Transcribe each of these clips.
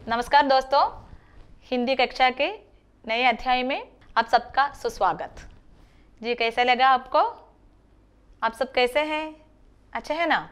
नमस्कार दोस्तों हिंदी कक्षा के नए अध्याय में आप सबका सुस्वागत जी कैसा लगा आपको आप सब कैसे हैं अच्छे हैं ना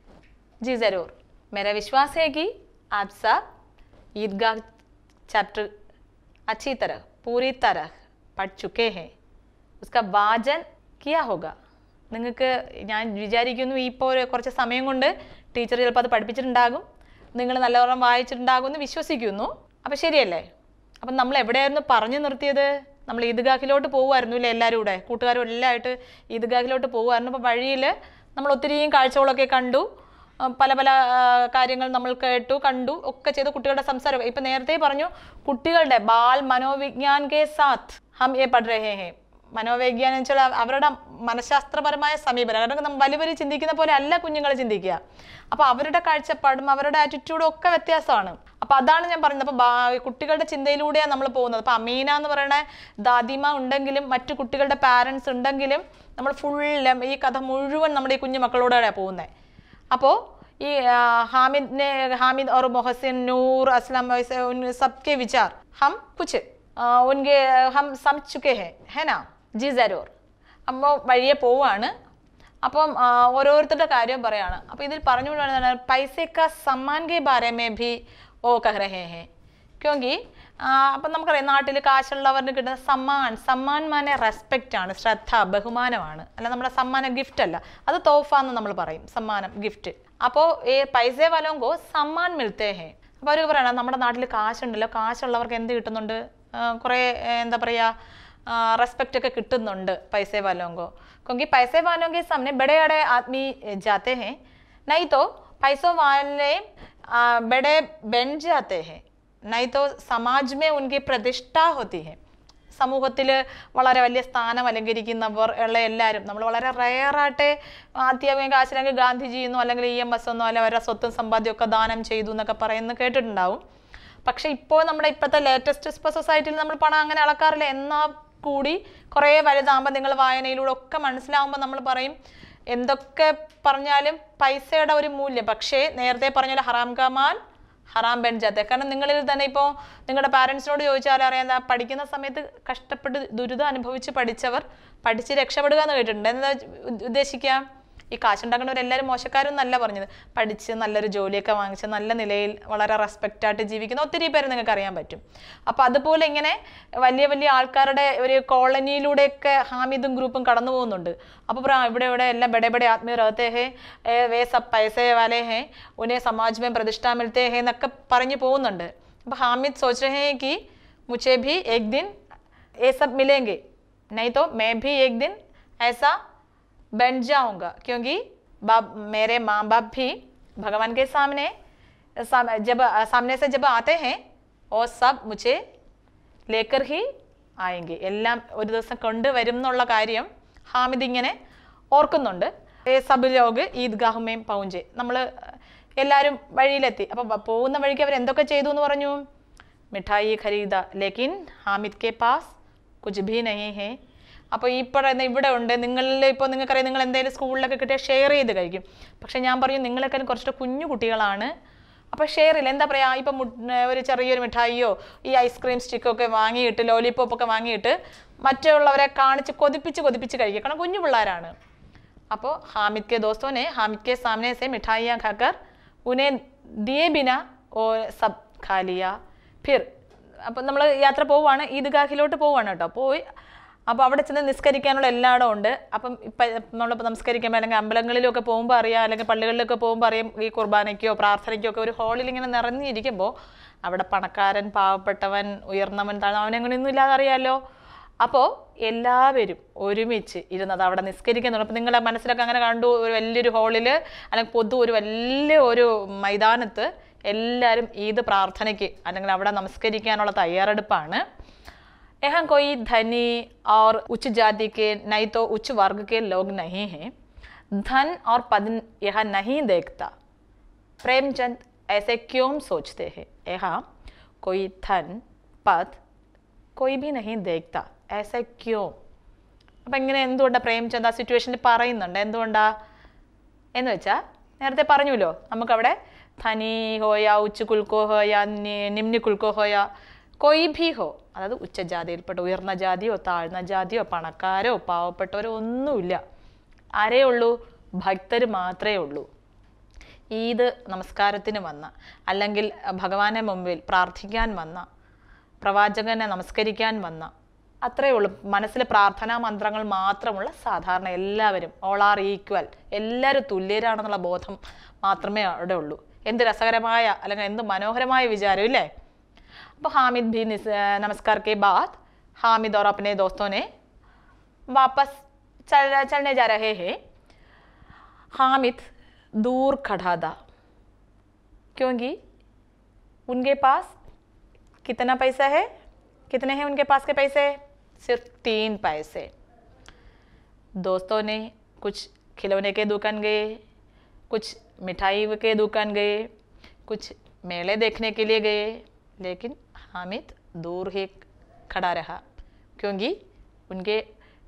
जी ज़रूर मेरा विश्वास है कि आप सब ईदगाह चैप्टर अच्छी तरह पूरी तरह पढ़ चुके हैं उसका വാചൻ किया होगा നിങ്ങൾക്ക് ഞാൻ വിചാരിക്കുന്നു ഇപ്പോൾ ഒരു കുറച്ച് സമയം കൊണ്ട് ടീച്ചർ ചിലപ്പോൾ അത് പഠിപ്പിച്ചിട്ടുണ്ടാകും നിങ്ങൾ നല്ലവണ്ണം വായിച്ചിട്ടുണ്ടാകും എന്ന് വിശ്വസിക്കുന്നു അപ്പം ശരിയല്ലേ അപ്പം നമ്മൾ എവിടെയായിരുന്നു പറഞ്ഞു നിർത്തിയത് നമ്മൾ ഈദ്ഗാഹിലോട്ട് പോകുമായിരുന്നു ഇല്ലേ എല്ലാവരും കൂടെ കൂട്ടുകാരും എല്ലാം ആയിട്ട് ഈദ്ഗാഹിലോട്ട് പോകുമായിരുന്നു അപ്പോൾ വഴിയിൽ നമ്മൾ ഒത്തിരിയും കാഴ്ചകളൊക്കെ കണ്ടു ആ, പല പല ആ, കാര്യങ്ങൾ നമ്മൾ കേട്ടു കണ്ടു ഒക്കെ ചെയ്ത് കുട്ടികളുടെ സംസാരം ഇപ്പം നേരത്തെ പറഞ്ഞു കുട്ടികളുടെ ബാൽ മനോവിജ്ഞാൻ കെ സാത്ത് ഹം ഏ പഠ രഹേ ഹേ മനോവൈജ്ഞാനം എന്ന് വെച്ചാൽ അവരുടെ മനഃശാസ്ത്രപരമായ സമീപനം കാരണം നമ്മൾ വലിയ വലിയ ചിന്തിക്കുന്ന പോലെ അല്ല കുഞ്ഞുങ്ങൾ ചിന്തിക്കുക അപ്പോൾ അവരുടെ കാഴ്ചപ്പാടും അവരുടെ ആറ്റിറ്റ്യൂഡും ഒക്കെ വ്യത്യാസമാണ് അപ്പോൾ അതാണ് ഞാൻ പറയുന്നത് അപ്പോൾ ബാ- കുട്ടികളുടെ ചിന്തയിലൂടെയാണ് നമ്മൾ പോകുന്നത് അപ്പോൾ അമീന എന്ന് പറയുന്ന ദാദിമ ഉണ്ടെങ്കിലും മറ്റു കുട്ടികളുടെ പാരൻസ് ഉണ്ടെങ്കിലും നമ്മൾ ഫുൾ ഈ കഥ മുഴുവൻ നമ്മുടെ ഈ കുഞ്ഞു മക്കളോടാണ് പോകുന്നത് അപ്പോൾ ഈ ആ, ഹാമിദിനെ ഹാമിദ് और मोहसिन नूर असलम वैसे उन सबके विचार हम कुछ आ, उनके हम समझ चुके हैं है ना जी ज़रूर അപ്പോൾ വഴിയെ പോവാണ് അപ്പം ആ, ഓരോരുത്തരുടെ കാര്യം പറയാണ് അപ്പോൾ ഇതിൽ പറഞ്ഞുകൊണ്ടാണ് പൈസക്ക സമ്മാൻ കെ ബാരെ മേ ഭി ഓ കഹ് രഹേ ഹേ ക്യോങ്കി അപ്പം നമുക്കറിയാം നാട്ടിൽ കാശുള്ളവർക്ക് കിട്ടുന്ന സമ്മാൻ സമ്മാൻ മാനെ റെസ്പെക്റ്റ് ആണ് ശ്രദ്ധ ബഹുമാനമാണ് അല്ല നമ്മുടെ സമ്മാനം ഗിഫ്റ്റ് അല്ല അത് തോഫ എന്ന് നമ്മൾ പറയും സമ്മാനം ഗിഫ്റ്റ് അപ്പോൾ ഈ പൈസ വലോങ്കോ സമ്മാൻ മിൽത്തേ ഹേ അപ്പോൾ അവർ പറയണം നമ്മുടെ നാട്ടിൽ കാശുണ്ടല്ലോ കാശുള്ളവർക്ക് എന്ത് കിട്ടുന്നുണ്ട് ആ, കുറേ ഏ, എന്താ പറയുക റെസ്പെക്റ്റ് ഒക്കെ കിട്ടുന്നുണ്ട് പൈസ വാലോങ്കോ क्योंकि पैसे वालों के सामने बड़े बड़े आदमी जाते हैं नहीं तो पैसों वाले आ, बड़े बन जाते हैं नहीं तो समाज में उनकी प्रतिष्ठा होती है സമൂഹത്തിൽ വളരെ വലിയ സ്ഥാനം അലങ്കരിക്കുന്നവർ ഉള്ള എല്ലാവരും നമ്മൾ വളരെ റയറായിട്ട് അത്യാവശ്യം കാശിലെങ്കിൽ ഗാന്ധിജിയെന്നോ അല്ലെങ്കിൽ ഇ എം എസ് എന്നോ അല്ലെങ്കിൽ അവരുടെ സ്വത്തും സമ്പാദ്യമൊക്കെ ദാനം ചെയ്തു എന്നൊക്കെ പറയുന്നത് കേട്ടിട്ടുണ്ടാവും പക്ഷെ ഇപ്പോൾ നമ്മുടെ ഇപ്പോഴത്തെ ലേറ്റസ്റ്റ് ഇപ്പോൾ സൊസൈറ്റിയിൽ നമ്മൾ പണം അങ്ങനെ അളക്കാറില്ല എന്നാൽ കൂടി കുറേ വലുതാകുമ്പോൾ നിങ്ങൾ വായനയിലൂടെ ഒക്കെ മനസ്സിലാവുമ്പോൾ നമ്മൾ പറയും എന്തൊക്കെ പറഞ്ഞാലും പൈസയുടെ ഒരു മൂല്യം പക്ഷേ നേരത്തെ പറഞ്ഞ പോലെ ഹറാം കമാൽ ഹറാം ബെൻ ജാത്തെ കാരണം നിങ്ങളിൽ തന്നെ ഇപ്പോൾ നിങ്ങളുടെ പാരൻസിനോട് ചോദിച്ചാൽ അറിയാം എന്താ പഠിക്കുന്ന സമയത്ത് കഷ്ടപ്പെട്ട് ദുരിതം അനുഭവിച്ച് പഠിച്ചവർ പഠിച്ച് രക്ഷപ്പെടുക എന്ന് കേട്ടിട്ടുണ്ട് എന്താ ഉദ്ദേശിക്കുക ഉദ്ദേശിക്കുക ഈ കാശുണ്ടാക്കുന്നവരെല്ലാവരും മോശക്കാരൊന്നല്ല പറഞ്ഞത് പഠിച്ച് നല്ലൊരു ജോലിയൊക്കെ വാങ്ങിച്ച് നല്ല നിലയിൽ വളരെ റെസ്പെക്റ്റ് ആയിട്ട് ജീവിക്കുന്ന ഒത്തിരി പേര് നിങ്ങൾക്ക് അറിയാൻ പറ്റും അപ്പോൾ അതുപോലെ ഇങ്ങനെ വലിയ വലിയ ആൾക്കാരുടെ ഒരു കോളനിയിലൂടെയൊക്കെ ഹാമിദും ഗ്രൂപ്പും കടന്നു പോകുന്നുണ്ട് അപ്പോൾ പറയാം ഇവിടെ ഇവിടെ എല്ലാം ബഡെ ബഡെ ആത്മീയ റഹത്തെ ഹേ ഏ, വേ സബ് പൈസേ വാലേ ഹേ ഉന്നെ സമാജ് മേ പ്രതിഷ്ഠ മിൽത്തേ ഹേ എന്നൊക്കെ പറഞ്ഞു പോകുന്നുണ്ട് അപ്പോൾ ഹാമിദ് സോച്ച് രഹേ ഹേ कि मुझे भी एक दिन ये सब मिलेंगे नहीं तो मैं भी एक दिन ऐसा बन जाऊंगा क्योंकि बाप मेरे माँ बाप भी भगवान के सामने साम, जब सामने से जब आते हैं वो सब मुझे ലേക്കർ ഹി ആയെങ്കിൽ എല്ലാം ഒരു ദിവസം കൊണ്ടുവരും എന്നുള്ള കാര്യം ഹാമിദ് ഇങ്ങനെ ഓർക്കുന്നുണ്ട് ഏ സബ് ലോഗ് ഈദ്ഗാഹുമേം പൗഞ്ചെ നമ്മൾ എല്ലാവരും വഴിയിലെത്തി അപ്പം പോകുന്ന വഴിക്ക് അവർ എന്തൊക്കെ ചെയ്തു എന്ന് പറഞ്ഞു മിഠായി ഖരീദ ലേക്കിൻ ഹാമിദ് കെ പാസ് കുച്ച് ഭി നഹി ഹേ അപ്പോൾ ഈ പറയുന്ന ഇവിടെ ഉണ്ട് നിങ്ങളിൽ ഇപ്പോൾ നിങ്ങൾക്കറിയാം നിങ്ങൾ എന്തെങ്കിലും സ്കൂളിലൊക്കെ കിട്ടിയാൽ ഷെയർ ചെയ്ത് കഴിക്കും പക്ഷേ ഞാൻ പറയും നിങ്ങളൊക്കെ കുറച്ചുകൂടെ കുഞ്ഞു കുട്ടികളാണ് അപ്പോൾ ഷെയർ ഇല്ല എന്താ പറയുക ഇപ്പം മുട്ട് ഒരു ചെറിയൊരു മിഠായിയോ ഈ ഐസ്ക്രീം സ്റ്റിക്കൊക്കെ വാങ്ങിയിട്ട് ലോലിപോപ്പ് ഒക്കെ വാങ്ങിയിട്ട് മറ്റുള്ളവരെ കാണിച്ച് കൊതിപ്പിച്ച് കൊതിപ്പിച്ച് കഴിക്കുക കാരണം കുഞ്ഞു പിള്ളേരാണ് അപ്പോൾ ഹാമിദ് കെ दोस्तों ने हामिद के सामने से मिठाइयाँ खाकर उन्हें दिए बिना वो सब खा लिया फिर അപ്പം നമ്മൾ യാത്ര പോവുകയാണ് ഈദ്ഗാഹിലോട്ട് പോവുകയാണ് കേട്ടോ പോയി അപ്പോൾ അവിടെ ചെന്ന് നിസ്കരിക്കാനുള്ള എല്ലായിടവും ഉണ്ട് അപ്പം ഇപ്പം നമ്മളിപ്പോൾ നമസ്കരിക്കുമ്പോൾ അല്ലെങ്കിൽ അമ്പലങ്ങളിലൊക്കെ പോകുമ്പോൾ അറിയാം അല്ലെങ്കിൽ പള്ളികളിലൊക്കെ പോകുമ്പോൾ അറിയാം ഈ കുർബാനയ്ക്കോ പ്രാർത്ഥനയ്ക്കോ ഒക്കെ ഒരു ഹാളിൽ ഇങ്ങനെ നിറഞ്ഞിരിക്കുമ്പോൾ അവിടെ പണക്കാരൻ പാവപ്പെട്ടവൻ ഉയർന്നവൻ താഴ്ന്ന അവൻ അങ്ങനെയൊന്നും ഇല്ലാതെ അറിയാമല്ലോ അപ്പോൾ എല്ലാവരും ഒരുമിച്ച് ഇരുന്നത് അവിടെ നിസ്കരിക്കുന്നുണ്ട് അപ്പോൾ നിങ്ങളുടെ മനസ്സിലൊക്കെ അങ്ങനെ കണ്ടു ഒരു വലിയൊരു ഹാളിൽ അല്ലെങ്കിൽ പൊതു ഒരു വലിയ ഒരു മൈതാനത്ത് എല്ലാവരും ഈദ് പ്രാർത്ഥനയ്ക്ക് അല്ലെങ്കിൽ അവിടെ നമസ്കരിക്കാനുള്ള തയ്യാറെടുപ്പാണ് यहाँ कोई धनी और उच्च जाति के नहीं तो उच्च वर्ग के लोग नहीं हैं धन और पद यह नहीं देखता प्रेमचंद ऐसे क्यों सोचते हैं यहाँ कोई धन पद कोई भी नहीं देखता ऐसे क्यों അപ്പം ഇങ്ങനെ എന്തുകൊണ്ടാണ് പ്രേംചന്ദ് ആ സിറ്റുവേഷനിൽ പറയുന്നുണ്ട് എന്തുകൊണ്ടാ എന്ന് വെച്ചാൽ നേരത്തെ പറഞ്ഞല്ലോ നമുക്കവിടെ ധനി ഹോയ ഉച്ചകുൽക്കോ ഹോയ നി- നിമ്നി കുൽക്കോ ഹോയ കൊയ് ഭി ഹോ അതായത് ഉച്ചജാതിയിൽപ്പെട്ട ഉയർന്ന ജാതിയോ താഴ്ന്ന ജാതിയോ പണക്കാരോ പാവപ്പെട്ടവരോ ഒന്നുമില്ല ആരേ ഉള്ളൂ ഭക്തർ മാത്രമേ ഉള്ളൂ ഈദ് നമസ്കാരത്തിന് വന്ന അല്ലെങ്കിൽ ഭഗവാനെ മുമ്പിൽ പ്രാർത്ഥിക്കാൻ വന്ന പ്രവാചകനെ നമസ്കരിക്കാൻ വന്ന അത്രയേ ഉള്ളൂ മനസ്സിലെ പ്രാർത്ഥനാ മന്ത്രങ്ങൾ മാത്രമുള്ള സാധാരണ എല്ലാവരും ഓൾ ആർ ഈക്വൽ എല്ലാവരും തുല്യരാണെന്നുള്ള ബോധം മാത്രമേ അവിടെ ഉള്ളൂ എന്ത് രസകരമായ അല്ലെങ്കിൽ എന്ത് മനോഹരമായ വിചാരം ഇല്ലേ അപ്പോൾ ഹാമിദ് भी निस- नमस्कार के बाद हामिद और अपने दोस्तों ने वापस चल चलने जा रहे हैं हामिद दूर खड़ा था क्योंकि उनके पास कितना पैसा है कितने हैं उनके पास के पैसे सिर्फ तीन पैसे दोस्तों ने कुछ खिलौने के दुकान गए कुछ मिठाई के दुकान गए कुछ मेले देखने के लिए गए लेकिन हामिद दूर ही खड़ा रहा क्योंकि उनके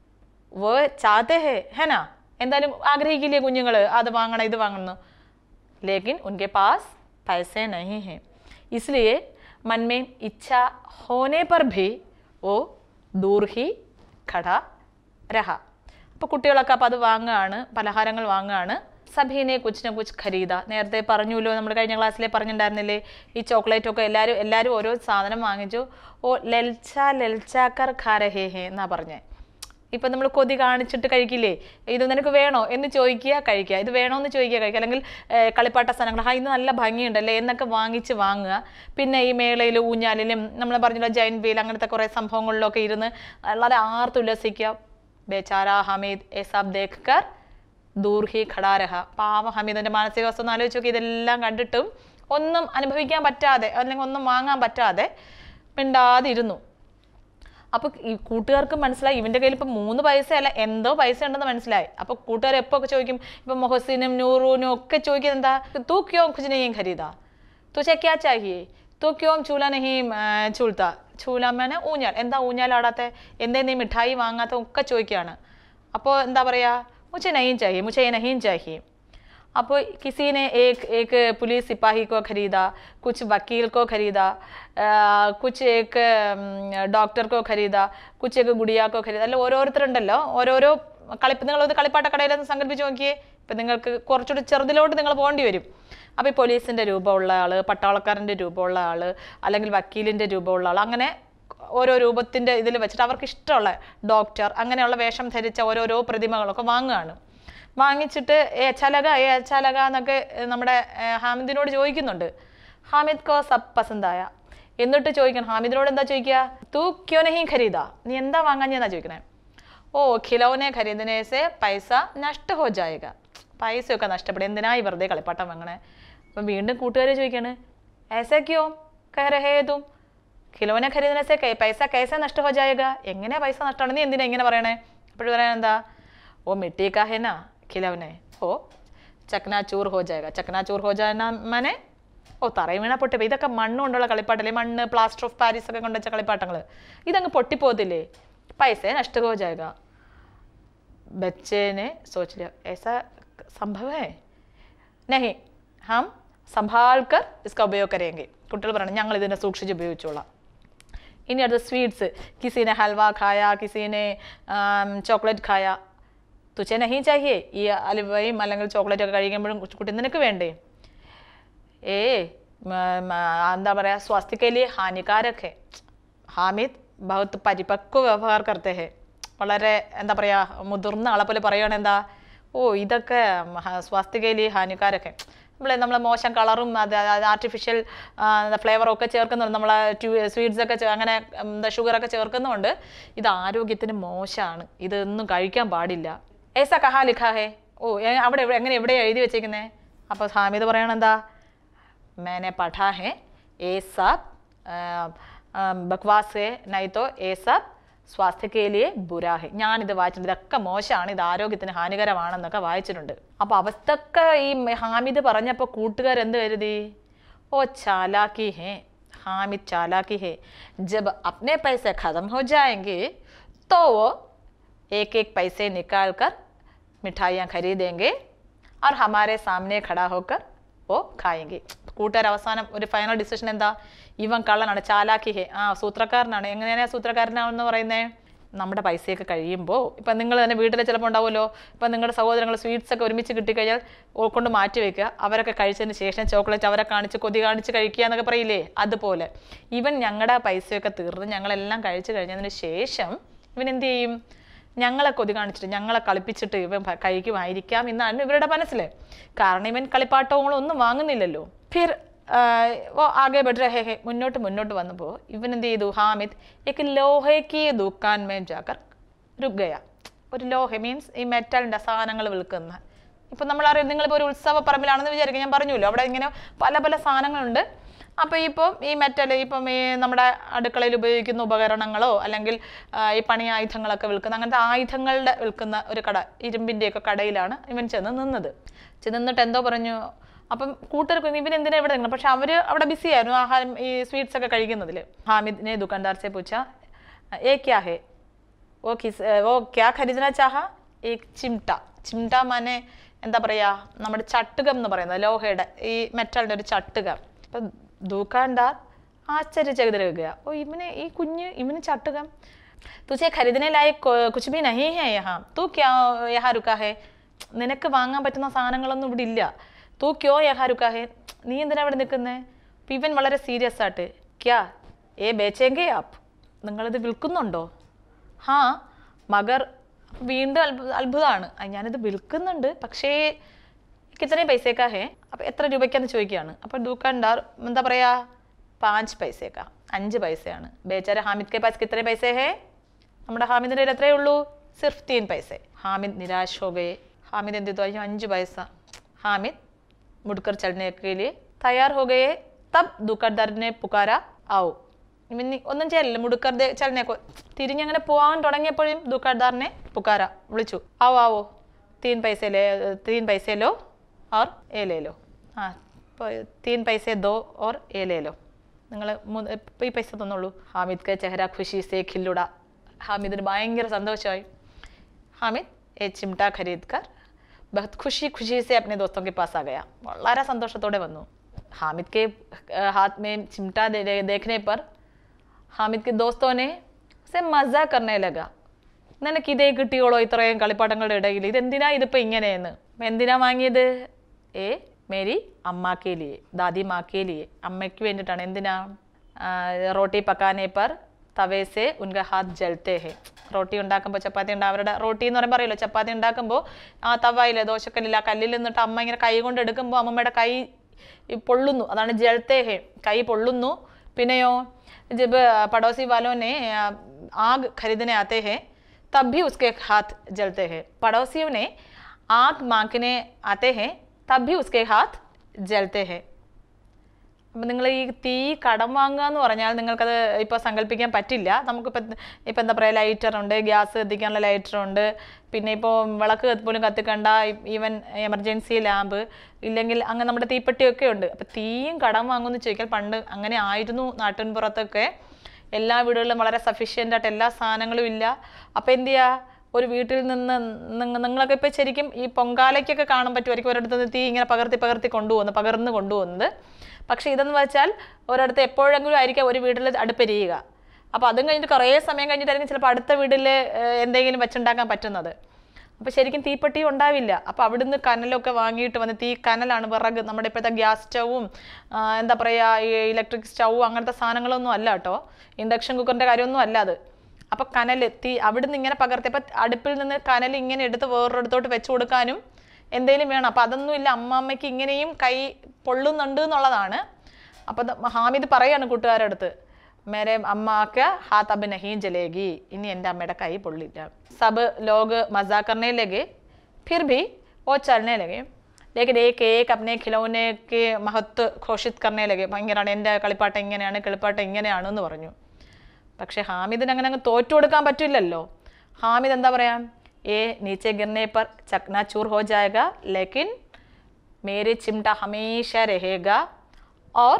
वो चाहते हैं है ना എന്തായാലും ആഗ്രഹിക്കില്ലേ കുഞ്ഞുങ്ങൾ അത് വാങ്ങണം ഇത് വാങ്ങണം लेकिन उनके पास पैसे नहीं हैं इसलिए मन में इच्छा होने पर भी वो दूर ही खड़ा रहा അപ്പോൾ കുട്ടികളൊക്കെ അപ്പോൾ അത് വാങ്ങുകയാണ് പലഹാരങ്ങൾ വാങ്ങുകയാണ് സഭീനെ കുച്ചിനെ കുച്ച് ഖരീദ നേരത്തെ പറഞ്ഞല്ലോ നമ്മൾ കഴിഞ്ഞ ക്ലാസ്സിലെ പറഞ്ഞിട്ടുണ്ടായിരുന്നില്ലേ ഈ ചോക്ലേറ്റ് ഒക്കെ എല്ലാവരും എല്ലാവരും ഓരോ സാധനം വാങ്ങിച്ചു ഓ ലൽച്ച ലൽച്ചാക്കർ ഖാരഹേ ഹേ എന്നാ പറഞ്ഞേ ഇപ്പം നമ്മൾ കൊതി കാണിച്ചിട്ട് കഴിക്കില്ലേ ഇത് നിനക്ക് വേണോ എന്ന് ചോദിക്കുക കഴിക്കുക ഇത് വേണോ എന്ന് ചോദിക്കുക കഴിക്കുക അല്ലെങ്കിൽ ഏർ, കളിപ്പാട്ട സാധനങ്ങൾ ഹാ ഇന്ന് നല്ല ഭംഗിയുണ്ടല്ലേ എന്നൊക്കെ വാങ്ങിച്ച് വാങ്ങുക പിന്നെ ഈ മേളയിൽ ഊഞ്ഞാലിലും നമ്മൾ പറഞ്ഞല്ലോ ജൈൻ വീൽ അങ്ങനത്തെ കുറേ സംഭവങ്ങളിലൊക്കെ ഇരുന്ന് വളരെ ആർത്തുല്ലസിക്കുക ബേച്ചാര ഹമീദ് എ സബ് ദേഖ് കർ ദൂർ ഹി ഖടാ രഹ പാവ ഹമീദിന്റെ മാനസികാവസ്ഥ ഒന്ന് ആലോചിച്ച് നോക്കി ഇതെല്ലാം കണ്ടിട്ടും ഒന്നും അനുഭവിക്കാൻ പറ്റാതെ അല്ലെങ്കിൽ ഒന്നും വാങ്ങാൻ പറ്റാതെ മിണ്ടാതെ ഇരുന്നു അപ്പൊ ഈ കൂട്ടുകാർക്ക് മനസ്സിലായി ഇവന്റെ കയ്യിൽ ഇപ്പൊ മൂന്ന് പൈസ അല്ല എന്തോ പൈസ ഉണ്ടെന്ന് മനസ്സിലായി അപ്പൊ കൂട്ടുകാർ എപ്പോ ഒക്കെ ചോദിക്കും ഇപ്പൊ മൊഹസിനും നൂറൂനും ഒക്കെ ചോദിക്കുന്നത് എന്താ തൂ ക്യോ കുछ नहीं खरीदा तुझे क्या चाहिए तू क्यों ചൂല नहीं ചൂൽത്ത ചൂല മേനെ ഊഞ്ഞാൽ എന്താ ഊഞ്ഞാലാടാത്തെ എന്തേ നീ മിഠായി വാങ്ങാത്ത ഒക്കെ ചോദിക്കുകയാണ് അപ്പോൾ എന്താ പറയാ മുझे नहीं चाहिए मुझे ये नहीं चाहिए അപ്പോൾ किसी ने एक एक पुलिस सिपाही को खरीदा कुछ वकील को खरीदा आ, कुछ एक ഡോക്ടർ കോ ഖരീദ കുച്ച് एक ഗുഡിയ കോ ഖരീദ അല്ല ഓരോരുത്തരുണ്ടല്ലോ ഓരോരോ കളിപ്പ് നിങ്ങളൊന്ന് കളിപ്പാട്ട കടയിലൊന്ന് സങ്കല്പിച്ച് നോക്കിയേ ഇപ്പം നിങ്ങൾക്ക് കുറച്ചുകൂടി ചെറുതിലോട്ട് നിങ്ങൾ പോകേണ്ടി വരും അപ്പോൾ ഈ പോലീസിൻ്റെ രൂപമുള്ള ആൾ പട്ടാളക്കാരൻ്റെ രൂപമുള്ള ആൾ അല്ലെങ്കിൽ വക്കീലിൻ്റെ രൂപമുള്ള ആൾ അങ്ങനെ ഓരോ രൂപത്തിൻ്റെ ഇതിൽ വെച്ചിട്ട് അവർക്ക് ഇഷ്ടമുള്ള ഡോക്ടർ അങ്ങനെയുള്ള വേഷം ധരിച്ച ഓരോരോ പ്രതിമകളൊക്കെ വാങ്ങുകയാണ് വാങ്ങിച്ചിട്ട് ഏ ചലക ഏ ചലക എന്നൊക്കെ ഏ, നമ്മുടെ ഏ, ഹാമിദിനോട് ചോദിക്കുന്നുണ്ട് ഹാമിദ് കോ സബ് പസന്തായ എന്നിട്ട് ചോദിക്കണം ഹാമിദിനോട് എന്താ ചോദിക്കുക തൂ ക്യോ നഹീ ഖരീദ നീ എന്താ വാങ്ങാഞ്ഞെന്നാ ചോദിക്കണേ ഓ ഖിലൗനെ ഖരീദനെ സെ പൈസ നഷ്ട ഹോ ജായക പൈസയൊക്കെ നഷ്ടപ്പെടും എന്തിനായി വെറുതെ കളിപ്പാട്ടം വാങ്ങണേ അപ്പം വീണ്ടും കൂട്ടുകാരെ ചോദിക്കാണ് ऐसे क्यों कह रहे हो तुम खिलौने खरीदने से कै- पैसा कैसे नष्ट हो जाएगा എങ്ങനെ പൈസ നഷ്ടമാണ് നീ എന്തിനാ ഇങ്ങനെ പറയണേ അപ്പോഴും പറയാൻ എന്താ ഓ മിട്ടി കാ ഹെ നാ ഖിലൗനെ ഓ ചക്നാചൂർ ഹോ ജായക ചക്നാചൂർ ഹോ ജാന മനെ ഓ തറയും വീണ പൊട്ടിപ്പോ ഇതൊക്കെ മണ്ണ് കൊണ്ടുള്ള കളിപ്പാട്ടല്ലേ മണ്ണ് പ്ലാസ്റ്റർ ഓഫ് പാരീസ് ഒക്കെ കൊണ്ടുവച്ച കളിപ്പാട്ടങ്ങൾ ഇതങ്ങ് പൊട്ടിപ്പോകത്തില്ലേ പൈസ നഷ്ട ഹോ ജായക बच्चे ने सोच लिया ऐसा संभव है नहीं हम संभाल कर इसका उपयोग करेंगे കുട്ടികൾ പറഞ്ഞു ഞങ്ങൾ ഇതിനെ സൂക്ഷിച്ച് ഉപയോഗിച്ചോളാം ഇനി അടുത്ത സ്വീറ്റ്സ് കിസിനെ ഹൽവ ഖായ കിസിനെ ചോക്ലേറ്റ് ഖായ തുച്ചെ നഹി ചാഹിയേ ഈ അലുവയും അല്ലെങ്കിൽ ചോക്ലേറ്റ് ഒക്കെ കഴിക്കുമ്പോഴും കുട്ടി നിനക്ക് വേണ്ടേ ഏ മ- മ- എന്താ പറയുക സ്വാസ്ഥ്യക്കലി ഹാനികാരക് ഹാമിദ് ബഹുത്ത് പരിപക്വ വ്യവഹാർ കർത്തേ ഹെ വളരെ എന്താ പറയുക മുതിർന്ന ആളെ പോലെ പറയുകയാണ് എന്താ ഓ ഇതൊക്കെ സ്വാസ്ഥ്യകലി ഹാനികാരൊക്കെ നമ്മൾ നമ്മൾ മോശം കളറും അത് ആർട്ടിഫിഷ്യൽ ഫ്ലേവറും ഒക്കെ ചേർക്കുന്നുണ്ട് നമ്മളെ സ്വീറ്റ്സ് ഒക്കെ ചേ- അങ്ങനെ എന്താ ഷുഗറൊക്കെ ചേർക്കുന്നതുകൊണ്ട് ഇത് ആരോഗ്യത്തിന് മോശമാണ് ഇതൊന്നും കഴിക്കാൻ പാടില്ല ഏസാ കഹാ ലിഖാ ഹേ ഓ എ- അവിടെ എവിടെ- എങ്ങനെ എവിടെയാണ് എഴുതി വെച്ചേക്കുന്നത് അപ്പോൾ ഹാമിദ് പറയണ എന്താ मैंने पढ़ा है ये सब अ, अ, बकवास है नहीं तो ये सब സ്വാസ്ഥ്യ കേലിയെ ബുരാഹെ ഞാനിത് വായിച്ചിട്ടുണ്ട് ഇതൊക്കെ മോശമാണ് ഇത് ആരോഗ്യത്തിന് ഹാനികരമാണെന്നൊക്കെ വായിച്ചിട്ടുണ്ട് അപ്പൊ അവസ്ഥക്കെ ഈ ഹാമിദ് പറഞ്ഞപ്പോൾ കൂട്ടുകാർ എന്ത് കരുതി ഓ ചാലാക്കി ഹേ ഹാമിദ് ചാലാക്കി ഹേ ജബ് അപ്നെ പൈസ ഖതം ഹോ ജാएंगे तो वो एक एक पैसे निकाल कर मिठाइयाँ खरीदेंगे और हमारे सामने खड़ा होकर ഓ ഖായെങ്കി കൂട്ടുകാർ അവസാനം ഒരു ഫൈനൽ ഡിസിഷൻ എന്താ ഇവൻ കള്ളനാണ് ചാലാക്കി ഹേ ആ സൂത്രക്കാരനാണ് എങ്ങനെയാണ് സൂത്രക്കാരനാണെന്ന് പറയുന്നത് നമ്മുടെ പൈസയൊക്കെ കഴിയുമ്പോൾ ഇപ്പം നിങ്ങൾ തന്നെ വീട്ടിൽ ചിലപ്പോൾ ഉണ്ടാവുമല്ലോ ഇപ്പം നിങ്ങളുടെ സഹോദരങ്ങൾ സ്വീറ്റ്സ് ഒക്കെ ഒരുമിച്ച് കിട്ടിക്കഴിഞ്ഞാൽ ഓ കൊണ്ട് മാറ്റി വെക്കുക അവരൊക്കെ കഴിച്ചതിന് ശേഷം ചോക്ലേറ്റ് അവരെ കാണിച്ച് കൊതി കാണിച്ച് കഴിക്കുക എന്നൊക്കെ പറയില്ലേ അതുപോലെ ഇവൻ ഞങ്ങളുടെ പൈസയൊക്കെ തീർന്ന് ഞങ്ങളെല്ലാം കഴിച്ചു കഴിഞ്ഞതിന് ശേഷം ഇവൻ എന്ത് ചെയ്യും ഞങ്ങളെ കൊതി കാണിച്ചിട്ട് ഞങ്ങളെ കളിപ്പിച്ചിട്ട് ഇവൻ ഭ- കഴിക്കുമായിരിക്കാം എന്നാണ് ഇവരുടെ മനസ്സിൽ കാരണം ഇവൻ കളിപ്പാട്ടങ്ങളും ഒന്നും വാങ്ങുന്നില്ലല്ലോ ഫിർ ആ, ഓ ആകെ ബെഡ് രഹേ ഹേ മുന്നോട്ട് മുന്നോട്ട് വന്നപ്പോൾ ഇവൻ എന്ത് ചെയ്തു ഹാമിദ് ഏക്ക് ലോഹയ്ക്ക് ദുക്കാൻ മേ ജാക്കർ രുക് ഗയ ഒരു ലോഹ മീൻസ് ഈ മെറ്റലിൻ്റെ സാധനങ്ങൾ വിൽക്കുന്ന ഇപ്പം നമ്മളറിയാം നിങ്ങളിപ്പോൾ ഒരു ഉത്സവ പറമ്പിലാണെന്ന് വിചാരിക്കും ഞാൻ പറഞ്ഞല്ലോ അവിടെ ഇങ്ങനെ പല പല സാധനങ്ങളുണ്ട് അപ്പോൾ ഇപ്പം ഈ മെറ്റൽ ഇപ്പം ഈ നമ്മുടെ അടുക്കളയിൽ ഉപയോഗിക്കുന്ന ഉപകരണങ്ങളോ അല്ലെങ്കിൽ ആ, ഈ പണി ആയുധങ്ങളൊക്കെ വിൽക്കുന്ന അങ്ങനത്തെ ആയുധങ്ങളുടെ വിൽക്കുന്ന ഒരു കട ഇരുമ്പിൻ്റെയൊക്കെ കടയിലാണ് ഇവൻ ചെന്ന് നിന്നത് ചെന്ന് നിന്നിട്ട് എന്തോ പറഞ്ഞു അപ്പം കൂട്ടർക്ക് ഇവൻ എന്തിനാ ഇവിടെ നിൽക്കണം പക്ഷെ അവർ അവിടെ ബിസി ആയിരുന്നു ആഹാരം ഈ സ്വീറ്റ്സ് ഒക്കെ കഴിക്കുന്നതിൽ ഹാമിദിനെ ദുക്കാൻദാർ സെ പൂച്ച ഏ ക്യാ ഹേ ഓ കിസ് ഓ ക്യാ ഖരീദന ചാഹ ഏക് ചിംട്ട ചിംട്ട മാനെ എന്താ പറയാ നമ്മുടെ ചട്ടുകം എന്ന് പറയുന്നത് ലോഹയുടെ ഈ മെറ്റലിന്റെ ഒരു ചട്ടുകം അപ്പൊ ദൂക്കാണ്ടാർ ആശ്ചര്യചകിതരാകുക ഓ ഇവന് ഈ കുഞ്ഞ് ഇവന് ചട്ടുകം തുझे खरीदने लायक को- कुछ भी नहीं है यहाँ तू क्या यहाँ रुका है നിനക്ക് വാങ്ങാൻ പറ്റുന്ന സാധനങ്ങളൊന്നും ഇവിടെ ഇല്ല തൂ ക്യോ യഹാ രുക്കാ ഹേ നീ എന്തിനാ ഇവിടെ നിൽക്കുന്നത് അപ്പം ഇവൻ വളരെ സീരിയസ് ആയിട്ട് ക്യാ ഏ ബേച്ചേങ്കേ ആപ്പ് നിങ്ങളിത് വിൽക്കുന്നുണ്ടോ ഹാ മഗർ വീണ്ടും അത്ഭുത അത്ഭുതമാണ് ആ, ഞാനിത് വിൽക്കുന്നുണ്ട് പക്ഷേ കിത്തനെ പൈസേക്കാ ഹേ അപ്പം എത്ര രൂപയ്ക്കാന്ന് ചോദിക്കുകയാണ് അപ്പോൾ ദുക്കാൻഡാർ എന്താ പറയാ പാഞ്ച് പൈസേക്കാ അഞ്ച് പൈസയാണ് ബേച്ചാര ഹാമിദ് കെ പാസ് കിത്തനെ പൈസേ ഹേ നമ്മുടെ ഹാമിദിൻ്റെ കയ്യിൽ എത്രയേ ഉള്ളൂ സിർഫ് തീൻ പൈസ ഹാമിദ് നിരാശ് ഹോ ഗയെ ഹാമിദ് എന്ത് ചെയ്തു അയ്യോ അഞ്ച് പൈസ ഹാമിദ് മുഡ്കർ ചലने के लिए തയ്യാർ ഹോ ഗയെ തബ് ദുക്കാൻദാറിനെ പുകാര ആവോ ഇവൻ നി- ഒന്നും ചെയ്യലില്ല മുടുക്കർ ചലനേക്കോ തിരിഞ്ഞങ്ങനെ പോകാൻ തുടങ്ങിയപ്പോഴും ദുക്കാൻദാറിനെ പുകാര വിളിച്ചു ആവോ ആവോ തീൻ പൈസ ലേ തീൻ പൈസ ലോ ഓർ ഏ ലേ ലോ ആ ഇപ്പോൾ തീൻ പൈസ ദോ ഓർ ഏ ലേ ലോ നിങ്ങൾ ഈ പൈസ തന്നോളൂ ഹാമിദ് കെ ചെഹര ഖുഷി സേ ഖില്ലുട ഹാമിദിന് ഭയങ്കര സന്തോഷമായി ഹാമിദ് ഏ ചിംട്ട ഖരീദ് കർ ബഹത് ഖുഷി ഖുഷി സെ അപ്നെ ദോസ്തോ കെ പാസ് ആ ഗയ വളരെ സന്തോഷത്തോടെ വന്നു ഹാമിദ് കെ ഹാത്ത് മേ ചിംട്ട ദേ- ദേഖ്നെ പർ ഹാമിദ് കെ ദോസ്തോനെ സെ മസ കർണേ ലഗ നിനക്ക് ഇതേ കിട്ടിയോളോ ഇത്രയും കളിപ്പാട്ടങ്ങളുടെ ഇടയിൽ ഇതെന്തിനാ ഇതിപ്പോ ഇങ്ങനെയെന്ന് എന്തിനാ വാങ്ങിയത് ഏ മേരി അമ്മാക്കെ ലിയെ ദാദി മാക്കെ ലിയെ അമ്മയ്ക്ക് വേണ്ടിയിട്ടാണ് എന്തിനാ ആ, റോട്ടി പക്കാനെ പർ തവേസെ ഉൻക ഹാത്ത് ജൽത്തേ ഹേ റോട്ടി ഉണ്ടാക്കുമ്പോൾ ചപ്പാത്തി ഉണ്ടാ അവരുടെ റോട്ടി എന്ന് പറയുമ്പോൾ അറിയില്ലോ ചപ്പാത്തി ഉണ്ടാക്കുമ്പോൾ ആ തവയിലെ ദോശക്കല്ലില്ല ആ കല്ലിൽ നിന്നിട്ട് അമ്മ ഇങ്ങനെ കൈ കൊണ്ട് എടുക്കുമ്പോൾ അമ്മമ്മയുടെ കൈ ഈ പൊള്ളുന്നു അതാണ് ജൽത്തേ ഹേ കൈ പൊള്ളുന്നു പിന്നെയോ जब पड़ोसी वालों ने आ, आग खरीदने आते हैं तब भी उसके हाथ जलते हैं पड़ोसियों ने आग मांगने आते हैं तब भी उसके हाथ जलते हैं അപ്പം നിങ്ങൾ ഈ തീ കടം വാങ്ങുക എന്ന് പറഞ്ഞാൽ നിങ്ങൾക്കത് ഇപ്പോൾ സങ്കല്പിക്കാൻ പറ്റില്ല നമുക്കിപ്പോൾ ഇപ്പം എന്താ പറയുക ലൈറ്റർ ഉണ്ട് ഗ്യാസ് കത്തിക്കാനുള്ള ലൈറ്റർ ഉണ്ട് പിന്നെ ഇപ്പോൾ വിളക്ക് കത്തി- പോലും കത്തിക്കണ്ട ഈവൻ എമർജൻസി ലാമ്പ് ഇല്ലെങ്കിൽ അങ്ങനെ നമ്മുടെ തീപ്പെട്ടിയൊക്കെ ഉണ്ട് അപ്പം തീയും കടം വാങ്ങുമെന്ന് ചോദിച്ചാൽ പണ്ട് അങ്ങനെ ആയിരുന്നു നാട്ടിൻപുറത്തൊക്കെ എല്ലാ വീടുകളിലും വളരെ സഫീഷ്യൻ്റ് ആയിട്ട് എല്ലാ സാധനങ്ങളും ഇല്ല അപ്പം എന്ത് ചെയ്യുക ഒരു വീട്ടിൽ നിന്ന് നിങ്ങ- നിങ്ങളൊക്കെ ഇപ്പോൾ ശരിക്കും ഈ പൊങ്കാലയ്ക്കൊക്കെ കാണാൻ പറ്റുമായിരിക്കും ഒരിടത്ത് നിന്ന് തീ ഇങ്ങനെ പകർത്തി പകർത്തി കൊണ്ടുപോകുന്നത് പകർന്ന് കൊണ്ടുപോകുന്നത് പക്ഷേ ഇതെന്ന് വെച്ചാൽ ഒരിടത്ത് എപ്പോഴെങ്കിലും ആയിരിക്കും ഒരു വീട്ടിൽ അടുപ്പെരിയുക അപ്പോൾ അതും കഴിഞ്ഞിട്ട് കുറേ സമയം കഴിഞ്ഞിട്ടായിരിക്കും ചിലപ്പോൾ അടുത്ത വീട്ടിൽ എന്തെങ്കിലും വെച്ചുണ്ടാക്കാൻ പറ്റുന്നത് അപ്പോൾ ശരിക്കും തീപ്പെട്ടി ഉണ്ടാവില്ല അപ്പോൾ അവിടുന്ന് കനലൊക്കെ വാങ്ങിയിട്ട് വന്ന് തീ കനലാണ് വിറക് നമ്മുടെ ഇപ്പോഴത്തെ ഗ്യാസ് സ്റ്റൗവും എന്താ പറയുക ഈ ഇലക്ട്രിക് സ്റ്റൗവും അങ്ങനത്തെ സാധനങ്ങളൊന്നും അല്ല കേട്ടോ ഇൻഡക്ഷൻ കുക്കറിൻ്റെ കാര്യമൊന്നും അല്ല അത് അപ്പോൾ കനൽ തീ അവിടുന്ന് ഇങ്ങനെ പകർത്തിയപ്പോൾ അടുപ്പിൽ നിന്ന് കനൽ ഇങ്ങനെ എടുത്ത് വേറൊരിടത്തോട്ട് വെച്ച് കൊടുക്കാനും എന്തെങ്കിലും വേണം അപ്പോൾ അതൊന്നും ഇല്ല അമ്മാമ്മയ്ക്ക് ഇങ്ങനെയും കൈ പൊള്ളുന്നുണ്ട് എന്നുള്ളതാണ് അപ്പോൾ ദ- ഹാമിദ് പറയാണ് കൂട്ടുകാരുടെ അടുത്ത് മേരെ അമ്മാക്ക് ഹാത്ത് അബ് നഹീം ജലേഗി ഇനി എൻ്റെ അമ്മയുടെ കൈ പൊള്ളില്ല സബ് ലോഗ് മസാ करने लगे फिर भी वो चलने लगे लेकिन एक एक अपने खिलौने के महत्व ഘോഷിത് करने लगे ഭയങ്കരമാണ് എൻ്റെ കളിപ്പാട്ടം ഇങ്ങനെയാണ് കളിപ്പാട്ടം ഇങ്ങനെയാണ് എന്ന് പറഞ്ഞു പക്ഷെ ഹാമിദിന് അങ്ങനെ അങ്ങ് തോറ്റു കൊടുക്കാൻ പറ്റില്ലല്ലോ ഹാമിദ് എന്താ പറയാ ഏ നീച്ചെ ഗിർനെ പർ ചക്ന ചൂർ ഹോ ജായക ലേക്കിൻ मेरे चिमटा हमेशा रहेगा और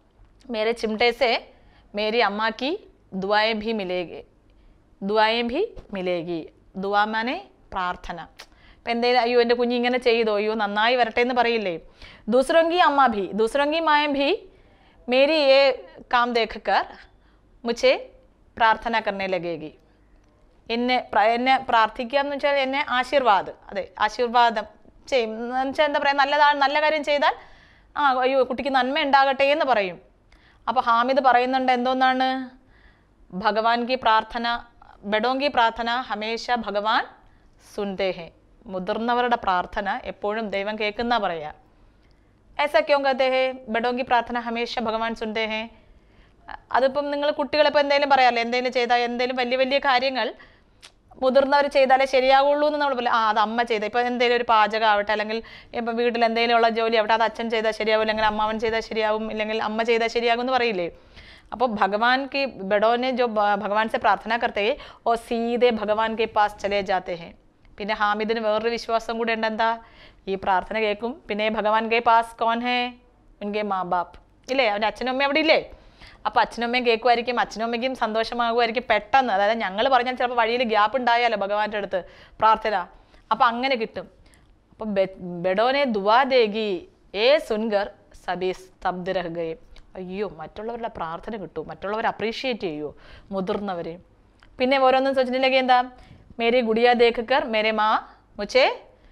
मेरे चिमटे से मेरी अम्मा की दुआएं भी मिलेगी दुआएं भी मिलेगी दुआ माने പ്രാർത്ഥന ഇപ്പം എന്തെങ്കിലും അയ്യോ എൻ്റെ കുഞ്ഞ് ഇങ്ങനെ ചെയ്തോ അയ്യോ നന്നായി വരട്ടെ എന്ന് പറയില്ലേ ദൂസരോങ്കി അമ്മ ഭി ദൂസരോങ്കി മായ ഭി മേരി ये काम देख कर मुझे പ്രാർത്ഥന करने लगेगी എന്നെ പ്ര- എന്നെ പ്രാർത്ഥിക്കുക എന്ന് വെച്ചാൽ എന്നെ ആശീർവാദ് അതെ ആശീർവാദം ചെയ്യും എന്ന് വെച്ചാൽ എന്താ പറയുക നല്ലതാണ് നല്ല കാര്യം ചെയ്താൽ ആ അയ്യോ കുട്ടിക്ക് നന്മ ഉണ്ടാകട്ടെ എന്ന് പറയും അപ്പോൾ ഹാമിദ് പറയുന്നുണ്ട് എന്തോന്നാണ് ഭഗവാൻ കി പ്രാർത്ഥന ബഡോങ്കി പ്രാർത്ഥന ഹമേശ ഭഗവാൻ സുൻതേ ഹെ മുതിർന്നവരുടെ പ്രാർത്ഥന എപ്പോഴും ദൈവം കേൾക്കുന്ന പറയാ ऐसा क्यों कहते हैं बड़ों की प्रार्थना हमेशा भगवान सुनते हैं അതിപ്പം നിങ്ങൾ കുട്ടികളിപ്പോൾ എന്തെങ്കിലും പറയാമല്ലോ എന്തെങ്കിലും ചെയ്താൽ എന്തെങ്കിലും വലിയ വലിയ കാര്യങ്ങൾ മുതിർന്നവർ ചെയ്താലേ ശരിയാവുള്ളൂ എന്ന് നമ്മൾ പറയും ആ അത് അമ്മ ചെയ്ത ഇപ്പം എന്തെങ്കിലും ഒരു പാചകം ആവട്ടെ അല്ലെങ്കിൽ ഇപ്പം വീട്ടിൽ എന്തെങ്കിലും ഉള്ള ജോലി ആവട്ടെ അത് അച്ഛൻ ചെയ്താൽ ശരിയാവും അല്ലെങ്കിൽ അമ്മാവൻ ചെയ്താൽ ശരിയാവും ഇല്ലെങ്കിൽ അമ്മ ചെയ്താൽ ശരിയാകും എന്ന് പറയില്ലേ അപ്പോൾ ഭഗവാൻ की बड़ों ने जो भ- भगवान से प्रार्थना करते हैं और सीधे भगवान के पास चले जाते हैं പിന്നെ ഹാമിദിന് വേറൊരു വിശ്വാസം കൂടെ ഉണ്ട് എന്താ ഈ പ്രാർത്ഥന കേൾക്കും പിന്നെ ഭഗവാൻ കെ പാസ് കോൻ ഹേ ഉൻകെ മാ ബാപ്പ് ഇല്ലേ അവൻ്റെ അച്ഛനും അമ്മയും അവിടെ ഇല്ലേ അപ്പോൾ അച്ഛനും അമ്മയും കേൾക്കുമായിരിക്കും അച്ഛനും അമ്മയ്ക്കും സന്തോഷമാകുമായിരിക്കും പെട്ടെന്ന് അതായത് ഞങ്ങൾ പറഞ്ഞാൽ ചിലപ്പോൾ വഴിയിൽ ഗ്യാപ്പ് ഉണ്ടായാലോ ഭഗവാന്റെ അടുത്ത് പ്രാർത്ഥന അപ്പോൾ അങ്ങനെ കിട്ടും അപ്പോൾ ബെഡോനെ ദുവാ ദേഗി ഏ സുൻഗർ സബി സ്തബ്ദ് രഹുകയും അയ്യോ മറ്റുള്ളവരുടെ പ്രാർത്ഥന കിട്ടും മറ്റുള്ളവരെ അപ്രീഷിയേറ്റ് ചെയ്യുമോ മുതിർന്നവരെ പിന്നെ ഓരോന്നും ചോദിച്ചിട്ടുണ്ടെങ്കിൽ എന്താ മേരി ഗുഡിയ ദേഖ് കർ മേരെ മാ മുച്ചേ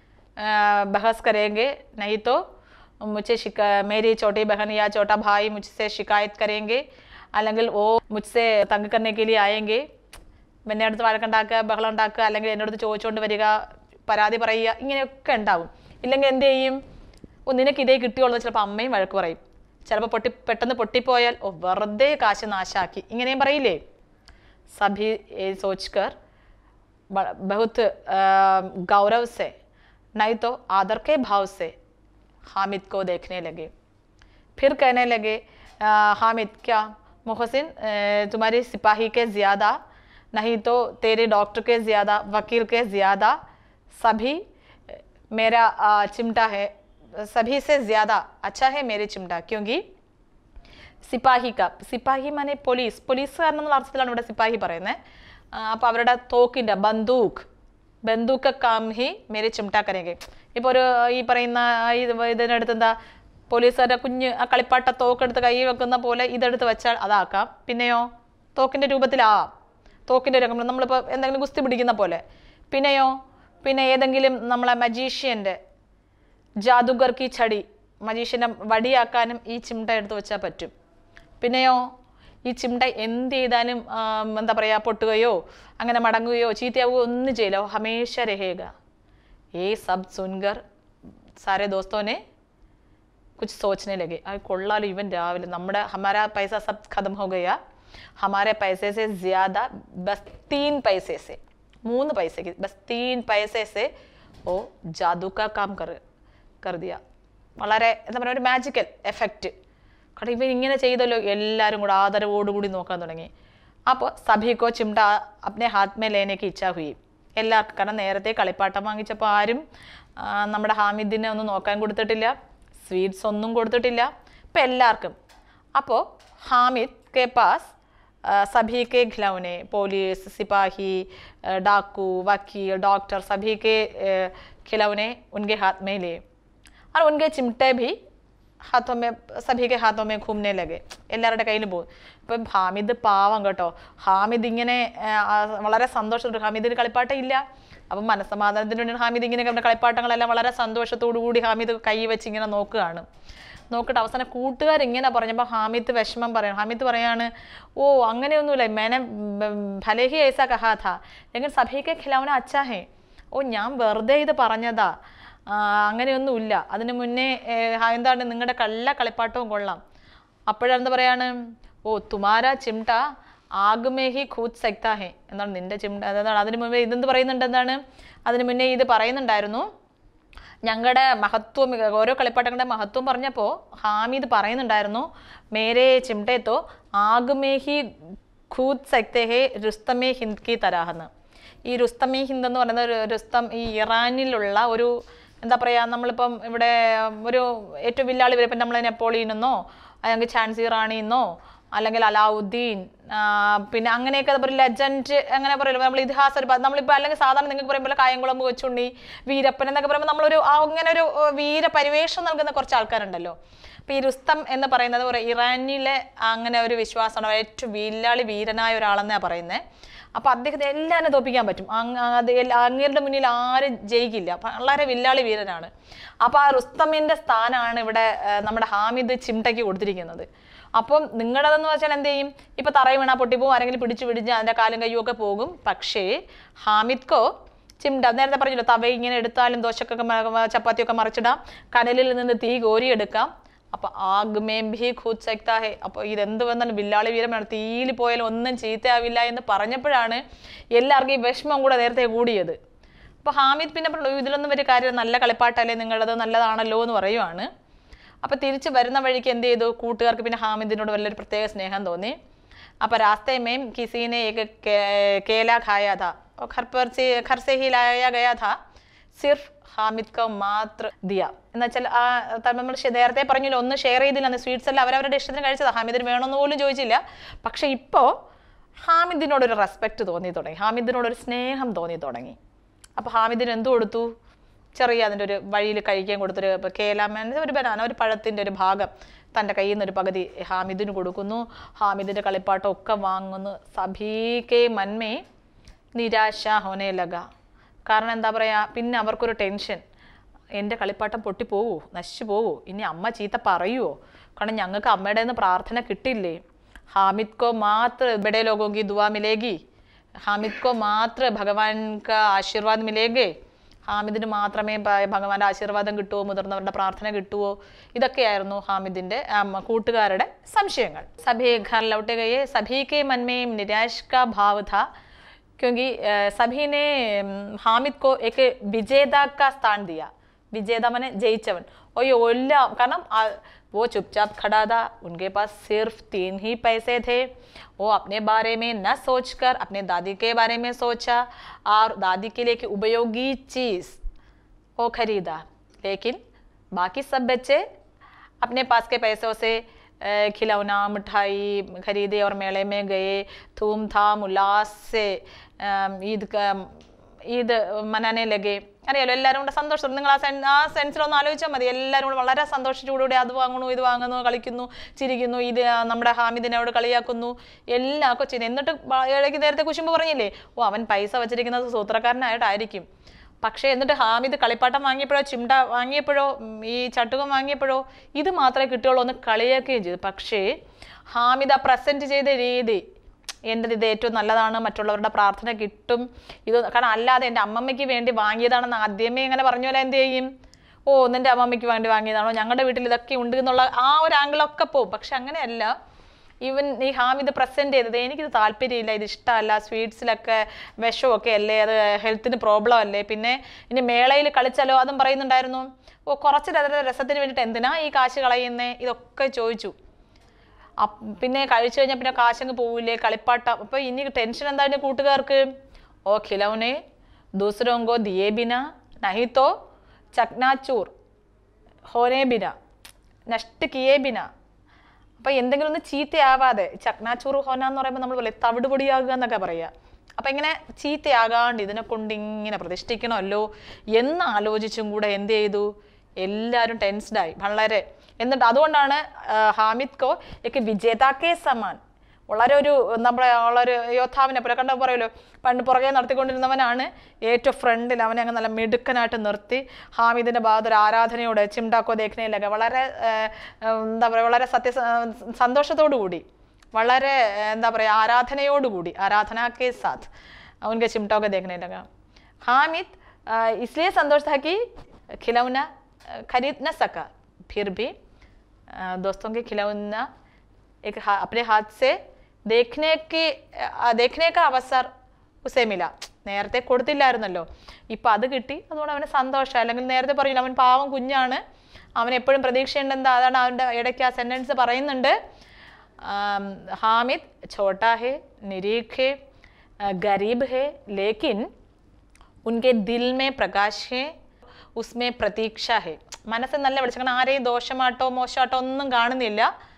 बहस करेंगे नहीं तो मुझे शिका मेरी छोटी बहन या छोटा भाई मुझसे शिकायत करेंगे അല്ലെങ്കിൽ ഓ മുझसे തങ്ക് करने के लिए आएंगे എന്നെ അടുത്ത് വഴക്കുണ്ടാക്കുക ബഹളം ഉണ്ടാക്കുക അല്ലെങ്കിൽ എൻ്റെ അടുത്ത് ചോദിച്ചുകൊണ്ട് വരിക പരാതി പറയുക ഇങ്ങനെയൊക്കെ ഉണ്ടാവും ഇല്ലെങ്കിൽ എന്ത് ചെയ്യും ഓ നിനക്ക് ഇതേ കിട്ടിയുള്ളത് ചിലപ്പോൾ അമ്മയും വഴക്ക് പറയും ചിലപ്പോൾ പൊട്ടി പെട്ടെന്ന് പൊട്ടിപ്പോയാൽ ഓ വെറുതെ കാശ് നാശാക്കി ഇങ്ങനെയും പറയില്ലേ സഭി ये सोचकर ब- बहुत अ, गौरव से नहीं तो आदर के भाव से हामिद को देखने लगे फिर कहने लगे "अ, हामिद क्या मोहसिन अ, तुम्हारी सिपाही के ज़्यादा नहीं तो तेरे डॉक्टर के ज़्यादा वकील के ज़्यादा सभी अ, मेरा अ, चिमटा है सभी से ज़्यादा अच्छा है मेरे चिमटा क्योंकि സിപ്പാഹി ക സിപ്പാഹി മനെ പോലീസ് പോലീസുകാരൻ എന്നുള്ള അർത്ഥത്തിലാണ് ഇവിടെ സിപ്പാഹി പറയുന്നത് അപ്പോൾ അവരുടെ തോക്കിൻ്റെ ബന്ദൂക്ക് ബന്ദൂക്ക കാം ഹി മേരെ ചിമട്ടാ കരേങ്കെ ഇപ്പോൾ ഒരു ഈ പറയുന്ന ഇത് ഇതിനടുത്ത് എന്താ പോലീസുകാരുടെ കുഞ്ഞ് ആ കളിപ്പാട്ട തോക്കെടുത്ത് കൈ വെക്കുന്ന പോലെ ഇതെടുത്ത് വെച്ചാൽ അതാക്കാം പിന്നെയോ തോക്കിൻ്റെ രൂപത്തിലാവാം തോക്കിൻ്റെ രംഗം നമ്മളിപ്പോൾ എന്തെങ്കിലും ഗുസ്തി പിടിക്കുന്ന പോലെ പിന്നെയോ പിന്നെ ഏതെങ്കിലും നമ്മളെ മജീഷ്യൻ്റെ ജാദുഗർ കി ചടി മജീഷ്യനെ വടിയാക്കാനും ഈ ചിമട്ട എടുത്ത് വെച്ചാൽ പറ്റും പിന്നെയോ ഈ ചിമട്ട എന്ത് ചെയ്താലും ആം, എന്താ പറയുക പൊട്ടുകയോ അങ്ങനെ മടങ്ങുകയോ ചീത്തയാവുകയോ ഒന്നും ചെയ്യില്ല वो हमेशा रहेगा ये सब सुनकर सारे दोस्तों ने कुछ सोचने लगे ആ കൊള്ളാലോ ഇവൻ രാവിലെ നമ്മുടെ हमारा पैसा सब खत्म हो गया हमारे पैसे से ज्यादा बस तीन पैसे से മൂന്ന് പൈസയ്ക്ക് ബസ് തീൻ पैसे से ഓ ജാദു കാ കാം കർ കർ ദിയ വളരെ എന്താ പറയുക ഒരു മാജിക്കൽ എഫക്റ്റ് കാരണം ഇവൻ ഇങ്ങനെ ചെയ്തല്ലോ എല്ലാവരും കൂടെ ആദരവോടുകൂടി നോക്കാൻ തുടങ്ങി അപ്പോൾ സഭിക്കോ ചിമട്ട അപ്നെ ഹാത്ത് മേ ലേനേക്ക് ഇച്ഛാ ഹുയി എല്ലാവർക്കും കാരണം നേരത്തെ കളിപ്പാട്ടം വാങ്ങിച്ചപ്പോൾ ആരും ആ, നമ്മുടെ ഹാമിദിനെ ഒന്നും നോക്കാൻ കൊടുത്തിട്ടില്ല സ്വീറ്റ്സ് ഒന്നും കൊടുത്തിട്ടില്ല ഇപ്പം എല്ലാവർക്കും അപ്പോൾ ഹാമിദ് കെ പാസ് अ, सभी के खिलौने पुलिस सिपाही अ, डाकू वकील डॉक्टर सभी के अ, खिलौने उनके हाथ में लिए और उनके चिमटे भी हाथों में सभी के हाथों में घूमने लगे എല്ലാവരുടെ കയ്യിൽ പോകും ഇപ്പം ഹാമിദ് പാവം കേട്ടോ ഹാമിദ് ഇങ്ങനെ ആ, ആ, വളരെ സന്തോഷത്തോട് ഹാമിദിന് കളിപ്പാട്ടം ഇല്ല അപ്പം മനസ്സമാധാനത്തിന് വേണ്ടി ഹാമിദ് ഇങ്ങനെ അവരുടെ കളിപ്പാട്ടങ്ങളെല്ലാം വളരെ സന്തോഷത്തോടു കൂടി ഹാമിദ് കൈ വെച്ച് ഇങ്ങനെ നോക്കുകയാണ് നോക്കിയിട്ട് അവസാനം കൂട്ടുകാർ ഇങ്ങനെ പറഞ്ഞപ്പോൾ ഹാമിദ് വിഷമം പറയണം ഹാമിദ് പറയാണ് ഓ അങ്ങനെയൊന്നുമില്ല മേനെ ഭലേ ഹി ഐസാ കഹാ ഥാ ലെക്കിൻ സഭയ്ക്ക് ഖിലൗന അച്ഛാ ഹേ ഓ ഞാൻ വെറുതെ ഇത് പറഞ്ഞതാ ആ, അങ്ങനെയൊന്നുമില്ല അതിന് മുന്നേ ഏ, ഹ- എന്താണ് നിങ്ങളുടെ കള്ള കളിപ്പാട്ടവും കൊള്ളാം അപ്പോഴെന്താ പറയാണ് ഓ തുമാര ചിംട്ട ആഗ്മേ ഹി ഖൂത് സക്താ ഹേ എന്താണ് നിന്റെ ചിംട്ട അതാണ് അതിന് മുമ്പേ ഇതെന്ത് പറയുന്നുണ്ട് എന്താണ് അതിന് മുന്നേ ഇത് പറയുന്നുണ്ടായിരുന്നു ഞങ്ങളുടെ മഹത്വം ഓരോ കളിപ്പാട്ടങ്ങളുടെ മഹത്വം പറഞ്ഞപ്പോൾ ഹാമിദ് പറയുന്നുണ്ടായിരുന്നു മേരെ ചിംട്ടേത്തോ ആഗ്മേഹി ഖൂദ് സക്തേഹേ രുസ്തമേ ഹിന്ദ് കി തരാഹെന്ന് ഈ റുസ്തമി ഹിന്ദ് എന്ന് പറയുന്നത് ഒരു റുസ്തം ഈ ഇറാനിലുള്ള ഒരു എന്താ പറയുക നമ്മളിപ്പം ഇവിടെ ഒരു ഏറ്റവും വില്ലാളി വരും ഇപ്പം നമ്മൾ നെപ്പോളിയനെന്നോ അല്ലെങ്കിൽ ഝാൻസി റാണിന്നോ അല്ലെങ്കിൽ അലാവുദ്ദീൻ ആ, പിന്നെ അങ്ങനെയൊക്കെ ഒരു ലെജൻഡ് അങ്ങനെ പറയുമല്ലോ നമ്മൾ ഇതിഹാസ ഒരു പ- നമ്മളിപ്പോൾ അല്ലെങ്കിൽ സാധാരണ നിങ്ങൾക്ക് പറയുമ്പോൾ കായംകുളം കൊച്ചുണ്ണി വീരപ്പൻ എന്നൊക്കെ പറയുമ്പോൾ നമ്മളൊരു ആ അങ്ങനെ ഒരു ഏർ, വീര പരിവേഷം നൽകുന്ന കുറച്ച് ആൾക്കാരുണ്ടല്ലോ അപ്പോൾ ഈ രുസ്തം എന്ന് പറയുന്നത് ഒരു ഇറാനിലെ അങ്ങനെ ഒരു വിശ്വാസമാണ് ഏറ്റവും വില്ലാളി വീരനായ ഒരാളെന്നാണ് പറയുന്നത് അപ്പോൾ അദ്ദേഹത്തെ എല്ലാവരും തോപ്പിക്കാൻ പറ്റും അങ്ങ് അത് എല്ലാ- അങ്ങേരുടെ മുന്നിൽ ആരും ജയിക്കില്ല അപ്പം വളരെ വില്ലാളി വീരനാണ് അപ്പോൾ ആ റുസ്തമിൻ്റെ സ്ഥാനമാണ് ഇവിടെ ആ, നമ്മുടെ ഹാമിദ് ചിംട്ടയ്ക്ക് കൊടുത്തിരിക്കുന്നത് അപ്പം നിങ്ങളുടെതെന്ന് വെച്ചാൽ എന്ത് ചെയ്യും ഇപ്പം തറയിൽ വീണാൽ പൊട്ടിപ്പോവും ആരെങ്കിലും പിടിച്ച് പിടിച്ച് അതിൻ്റെ കാലും കയ്യും ഒക്കെ പോകും പക്ഷേ ഹാമിദ്ക്കോ ചിമ്ട നേരത്തെ പറഞ്ഞല്ലോ തവ ഇങ്ങനെ എടുത്താലും ദോശക്കൊക്കെ മ- ചപ്പാത്തിയൊക്കെ മറിച്ചിടാം കനലിൽ നിന്ന് തീ കോരിയെടുക്കാം അപ്പൊ ആഗ് മേം ഭി ഖൂദ് സക്താ ഹെ അപ്പോൾ ഇതെന്ത് വന്നാലും വില്ലാളി വീരമാണ് തീയിൽ പോയാലും ഒന്നും ചീത്തയാവില്ല എന്ന് പറഞ്ഞപ്പോഴാണ് എല്ലാവർക്കും ഈ വിഷമം കൂടെ നേരത്തെ കൂടിയത് അപ്പോൾ ഹാമിദ് പിന്നെ പറഞ്ഞു ഇതിലൊന്നും ഒരു കാര്യം നല്ല കളിപ്പാട്ടല്ലേ നിങ്ങളത് നല്ലതാണല്ലോ എന്ന് പറയുവാണ് അപ്പോൾ തിരിച്ച് വരുന്ന വഴിക്ക് എന്ത് ചെയ്തു കൂട്ടുകാർക്ക് പിന്നെ ഹാമിദിനോട് വലിയൊരു പ്രത്യേക സ്നേഹം തോന്നി അപ്പോൾ रास्ते में किसी ने एक के- केला खाया था और घर पर से घर से ही लाया गया था സിർഫ് ഹാമിദ് ക മാത്ര ദിയ എന്ന് വെച്ചാൽ ആ ത- നമ്മൾ ശ- നേരത്തെ പറഞ്ഞല്ലോ ഒന്ന് ഷെയർ ചെയ്തില്ല സ്വീറ്റ്സ് എല്ലാം അവരവരുടെ ഇഷ്ടത്തിന് കഴിച്ചതാ ഹാമിദിന് വേണമെന്ന് പോലും ചോദിച്ചില്ല പക്ഷെ ഇപ്പോൾ ഹാമിദിനോടൊരു റെസ്പെക്റ്റ് തോന്നി തുടങ്ങി ഹാമിദിനോടൊരു സ്നേഹം തോന്നി തുടങ്ങി അപ്പോൾ ഹാമിദിന് എന്ത് കൊടുത്തു ചെറിയ അതിൻ്റെ ഒരു വഴിയിൽ കഴിക്കാൻ കൊടുത്തൊരു ഇപ്പോൾ കേലാമൻ ഒരു ബനാന ഒരു പഴത്തിൻ്റെ ഒരു ഭാഗം തൻ്റെ കയ്യിൽ നിന്ന് ഒരു പകുതി ഹാമിദിന് കൊടുക്കുന്നു ഹാമിദിൻ്റെ കളിപ്പാട്ടം ഒക്കെ വാങ്ങുന്നു സഭീകെ മന്മേ നിരാശ ഹോനെ ലഗ കാരണം എന്താ പറയുക പിന്നെ അവർക്കൊരു ടെൻഷൻ എൻ്റെ കളിപ്പാട്ടം പൊട്ടിപ്പോവോ നശിച്ചു പോവോ ഇനി അമ്മ ചീത്ത പറയുമോ കാരണം ഞങ്ങൾക്ക് അമ്മയുടെ നിന്ന് പ്രാർത്ഥന കിട്ടില്ലേ ഹാമിദ് കോ മാത്ര ബഡേ ലോഗോं की दुआ मिलेगी ഹാമിദ് കോ മാത്ര ഭഗവാൻ കാ ആശീർവാദ് മിലേഗേ ഹാമിദിന് മാത്രമേ ഭ- ഭഗവാന്റെ ആശീർവാദം കിട്ടുമോ മുതിർന്നവരുടെ പ്രാർത്ഥന കിട്ടുമോ ഇതൊക്കെയായിരുന്നു ഹാമിദിന്റെ ആം, കൂട്ടുകാരുടെ സംശയങ്ങൾ സഭി ഘർ ലൗटे गए सभी के मन में निराश का भाव था क्योंकि अ, सभी ने उम, हामिद को एक विजेता का स्थान दिया വിജേത മനെ ജയിച്ചവൻ ഓയോ എല്ലാം കാരണം ആ- वो चुपचाप खड़ा था उनके पास सिर्फ तीन ही पैसे थे वो अपने बारे में न सोचकर अपने दादी के बारे में सोचा और दादी के लिए एक उपयोगी चीज वो खरीदा लेकिन बाकी सब बच्चे अपने पास के पैसों से अ, खिलौना मिठाई खरीदे और मेले में गए धूम धाम उल्लास से अम, ईद का ഈദ് മനാനെ ലഗെ അറിയാലോ എല്ലാവരും കൂടെ സന്തോഷം നിങ്ങൾ ആ സെൻ ആ സെൻസിലൊന്ന് ആലോചിച്ചാൽ മതി എല്ലാവരും കൂടെ വളരെ സന്തോഷത്തോടുകൂടി അത് വാങ്ങുന്നു ഇത് വാങ്ങുന്നു കളിക്കുന്നു ചിരിക്കുന്നു ഇത് ആ, നമ്മുടെ ഹാമിദിനോട് കളിയാക്കുന്നു എല്ലാം ഒക്കെ ചെയ്യുന്നു എന്നിട്ട് ബ- ഇടയ്ക്ക് നേരത്തെ കുശുമ്പ് പറഞ്ഞില്ലേ ഓ അവൻ പൈസ വച്ചിരിക്കുന്നത് സൂത്രക്കാരനായിട്ടായിരിക്കും പക്ഷേ എന്നിട്ട് ഹാമിദ് കളിപ്പാട്ടം വാങ്ങിയപ്പോഴോ ചിമ്ട വാങ്ങിയപ്പോഴോ ഉം, ഈ ചട്ടുകം വാങ്ങിയപ്പോഴോ ഇത് മാത്രമേ കിട്ടുകയുള്ളൂ എന്ന് കളിയാക്കുകയും ചെയ്തു പക്ഷേ ഹാമിദ് ആ പ്രസന്റ് ചെയ്ത രീതി എൻ്റെ ഇത് ഏറ്റവും നല്ലതാണ് മറ്റുള്ളവരുടെ പ്രാർത്ഥന കിട്ടും ഇത് കാരണം അല്ലാതെ എൻ്റെ അമ്മമ്മയ്ക്ക് വേണ്ടി വാങ്ങിയതാണെന്ന് ആദ്യമേ ഇങ്ങനെ പറഞ്ഞ പോലെ എന്ത് ചെയ്യും ഓ നിൻ്റെ അമ്മമ്മയ്ക്ക് വേണ്ടി വാങ്ങിയതാണോ ഞങ്ങളുടെ വീട്ടിൽ ഇതൊക്കെ ഉണ്ട് എന്നുള്ള ആ ഒരു ആംഗിളൊക്കെ പോകും പക്ഷെ അങ്ങനെയല്ല ഈവൻ ഈ ഹാമിദ് പ്രസൻറ്റ് ചെയ്തത് എനിക്കിത് താല്പര്യമില്ല ഇത് ഇഷ്ടമല്ല സ്വീറ്റ്സിലൊക്കെ വിഷമൊക്കെ അല്ലേ അത് ഹെൽത്തിന് പ്രോബ്ലം അല്ലേ പിന്നെ ഇനി മേളയിൽ കളിച്ചാലോ അതും പറയുന്നുണ്ടായിരുന്നു ഓ കുറച്ച് അതിൻ്റെ രസത്തിന് വേണ്ടിയിട്ട് എന്തിനാ ഈ കാശ് കളയുന്നേ ഇതൊക്കെ ചോദിച്ചു അപ്പ് പിന്നെ കഴിച്ചു കഴിഞ്ഞാൽ പിന്നെ കാശങ്ങ് പോവില്ലേ കളിപ്പാട്ടം അപ്പോൾ ഇനി ടെൻഷൻ എന്താ എൻ്റെ കൂട്ടുകാർക്ക് ഓ ഖിലൗനെ ദൂസരോങ്കോ ദിയേ ബിന നഹിത്തോ ചക്നാച്ചൂർ ഹോനെ ബിന നഷ്ട കിയേ ബിന അപ്പോൾ എന്തെങ്കിലും ഒന്ന് ചീത്തയാവാതെ ചക്നാച്ചൂർ ഹോന എന്ന് പറയുമ്പോൾ നമ്മൾ പോലെ തവിട് പൊടിയാകുക എന്നൊക്കെ പറയുക അപ്പം ഇങ്ങനെ ചീത്തയാകാണ്ട് ഇതിനെ കൊണ്ട് ഇങ്ങനെ പ്രതിഷ്ഠിക്കണമല്ലോ എന്ന് ആലോചിച്ചും കൂടെ എന്ത് ചെയ്തു എല്ലാവരും ടെൻസ്ഡായി വളരെ എന്നിട്ട് അതുകൊണ്ടാണ് ആ, ഹാമിദ് കോ എനിക്ക് വിജേതാക്കേ സമാൻ വളരെ ഒരു നമ്മുടെ ഉള്ളൊരു യോദ്ധാവിനെ പോലെ കണ്ട പറയുമല്ലോ പണ്ട് പുറകെ നടത്തിക്കൊണ്ടിരുന്നവനാണ് ഏറ്റവും ഫ്രണ്ടിൽ അവനെ അങ്ങ് നല്ല മിടുക്കനായിട്ട് നിർത്തി ഹാമിദിൻ്റെ ഭാഗത്ത് ഒരു ആരാധനയോടെ ചിംഡാക്കോ ദേഖനയിലൊക്കെ വളരെ ആ, എന്താ പറയുക വളരെ സത്യ സന്തോഷത്തോടു കൂടി വളരെ ആ, എന്താ പറയുക ആരാധനയോടുകൂടി ആരാധന के साथ उनके चिमटाओं को देखने लगा हामिद आ, इसलिए संतोष था कि खिलौना आ, खरीद न सका फिर भी आ, दोस्तों के खिलौना एक हा, अपने हाथ से देखने की आ, देखने का अवसर ഉസേ മില നേരത്തെ കൊടുത്തില്ലായിരുന്നല്ലോ ഇപ്പം അത് കിട്ടി അതുകൊണ്ട് അവന് സന്തോഷം അല്ലെങ്കിൽ നേരത്തെ പറയില്ല അവൻ പാവം കുഞ്ഞാണ് അവൻ എപ്പോഴും പ്രതീക്ഷയുണ്ട് എന്താ അതാണ് അവൻ്റെ ഇടയ്ക്ക് ആ സെൻറ്റൻസ് പറയുന്നുണ്ട് आम, हामिद छोटा है निरीख है अ, गरीब है लेकिन ഉൻകെ ദിൽ മേ പ്രകാശ് ഹേ ഉസ്മേ പ്രതീക്ഷ ഹേ മനസ്സ് നല്ല വിളിച്ചു കാരണം ആരെയും ദോഷമായിട്ടോ മോശമായിട്ടോ ഒന്നും കാണുന്നില്ല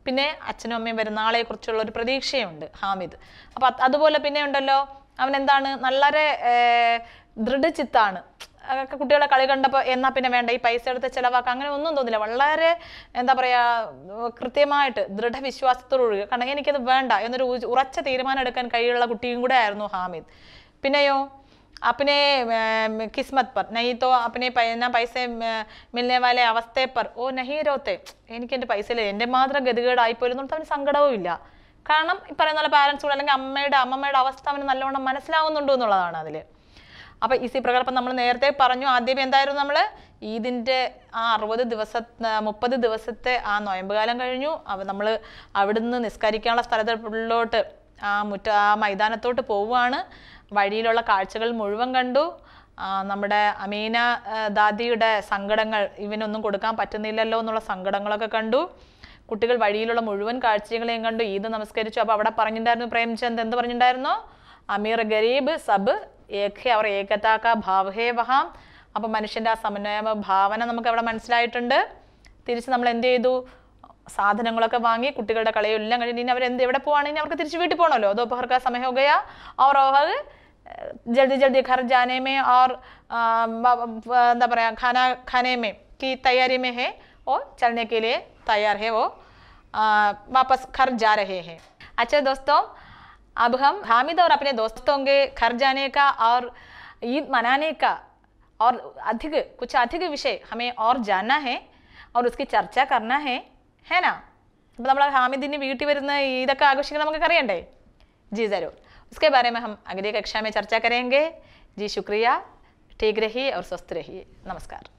പിന്നെ അച്ഛനും അമ്മയും വരുന്ന ആളെ കുറിച്ചുള്ള ഒരു പ്രതീക്ഷയുണ്ട് ഹാമിദ് അപ്പം അത് അതുപോലെ പിന്നെ ഉണ്ടല്ലോ അവൻ എന്താണ് വളരെ ഏർ, ദൃഢചിത്താണ് അതൊക്കെ കുട്ടികളെ കളി കണ്ടപ്പോൾ എന്നാൽ പിന്നെ വേണ്ട ഈ പൈസ എടുത്ത് ചിലവാക്കുക അങ്ങനെ ഒന്നും തോന്നില്ല വളരെ എന്താ പറയുക കൃത്യമായിട്ട് ദൃഢവിശ്വാസത്തോടുകൂടി കാരണം എനിക്കത് വേണ്ട എന്നൊരു ഉ- ഉറച്ച തീരുമാനം എടുക്കാൻ കഴിയുള്ള കുട്ടിയും കൂടെ ആയിരുന്നു ഹാമിദ് പിന്നെയോ अपने अम, किस्मत पर नहीं तो अपने पै- ना पैसे अ, मिलने वाले അവസ്ഥ पर ഓ നഹി രോത്തെ എനിക്ക് എൻ്റെ പൈസ ഇല്ല എൻ്റെ മാത്രം ഗതികേടായിപ്പോയിരുന്നു അവന് സങ്കടവും ഇല്ല കാരണം ഈ പറയുന്ന പോലെ പാരൻസ് കൂടെ അല്ലെങ്കിൽ അമ്മയുടെ അമ്മമ്മയുടെ അവസ്ഥ അവന് നല്ലവണ്ണം മനസ്സിലാവുന്നുണ്ടോ എന്നുള്ളതാണ് അതിൽ അപ്പോൾ ഇസി പ്രകാരം ഇപ്പം നമ്മൾ നേരത്തെ പറഞ്ഞു ആദ്യമേ എന്തായിരുന്നു നമ്മൾ ഈദിൻ്റെ ആ അറുപത് ദിവസ മുപ്പത് ദിവസത്തെ ആ നോയമ്പ് കാലം കഴിഞ്ഞു അവ നമ്മൾ അവിടുന്ന് നിസ്കരിക്കാനുള്ള സ്ഥലത്തിലോട്ട് ആ മുറ്റ ആ മൈതാനത്തോട്ട് പോവുകയാണ് വഴിയിലുള്ള കാഴ്ചകൾ മുഴുവൻ കണ്ടു ആ, നമ്മുടെ അമീന ആ, ദാദിയുടെ സങ്കടങ്ങൾ ഇവനൊന്നും കൊടുക്കാൻ പറ്റുന്നില്ലല്ലോ എന്നുള്ള സങ്കടങ്ങളൊക്കെ കണ്ടു കുട്ടികൾ വഴിയിലുള്ള മുഴുവൻ കാഴ്ചകളെയും കണ്ടു ഈദ് നമസ്കരിച്ചു അപ്പോൾ അവിടെ പറഞ്ഞിട്ടുണ്ടായിരുന്നു പ്രേംചന്ദ് എന്ത് പറഞ്ഞിട്ടുണ്ടായിരുന്നു അമീർ ഗരീബ് സബ് ഏക് അവർ ഏകതാക്ക ഭാവഹേ വഹാം അപ്പോൾ മനുഷ്യൻ്റെ ആ സമന്വയ ഭാവന നമുക്ക് അവിടെ മനസ്സിലായിട്ടുണ്ട് തിരിച്ച് നമ്മൾ എന്ത് ചെയ്തു സാധനങ്ങളൊക്കെ വാങ്ങി കുട്ടികളുടെ കളിയും എല്ലാം കഴിഞ്ഞ് ഇനി അവർ എന്ത് എവിടെ പോവാണെങ്കിൽ അവർക്ക് തിരിച്ച് വീട്ടിൽ പോകണമല്ലോ दोपहर का समय हो गया और और जल्दी जल्दी घर जाने में और आ, ब- ब- എന്താ പറയാ खाना खाने में की तैयारी में है और चलने के लिए तैयार है वो आ, वापस घर जा रहे हैं अच्छा दोस्तों अब हम हामिद और अपने दोस्तों के घर जाने का और ईद मनाने का और अधिक कुछ अधिक विषय हमें और जानना है और उसकी चर्चा करना है है ना അപ്പോൾ നമ്മൾ ഹാമിദിന് വീട്ടിൽ വരുന്ന ഇതൊക്കെ ആഘോഷിക്കാൻ നമുക്കൊക്കെ അറിയണ്ടേ जी ज़रूर उसके बारे में हम अगली कक्षा में चर्चा करेंगे जी शुक्रिया ठीक रहिए और स्वस्थ रहिए नमस्कार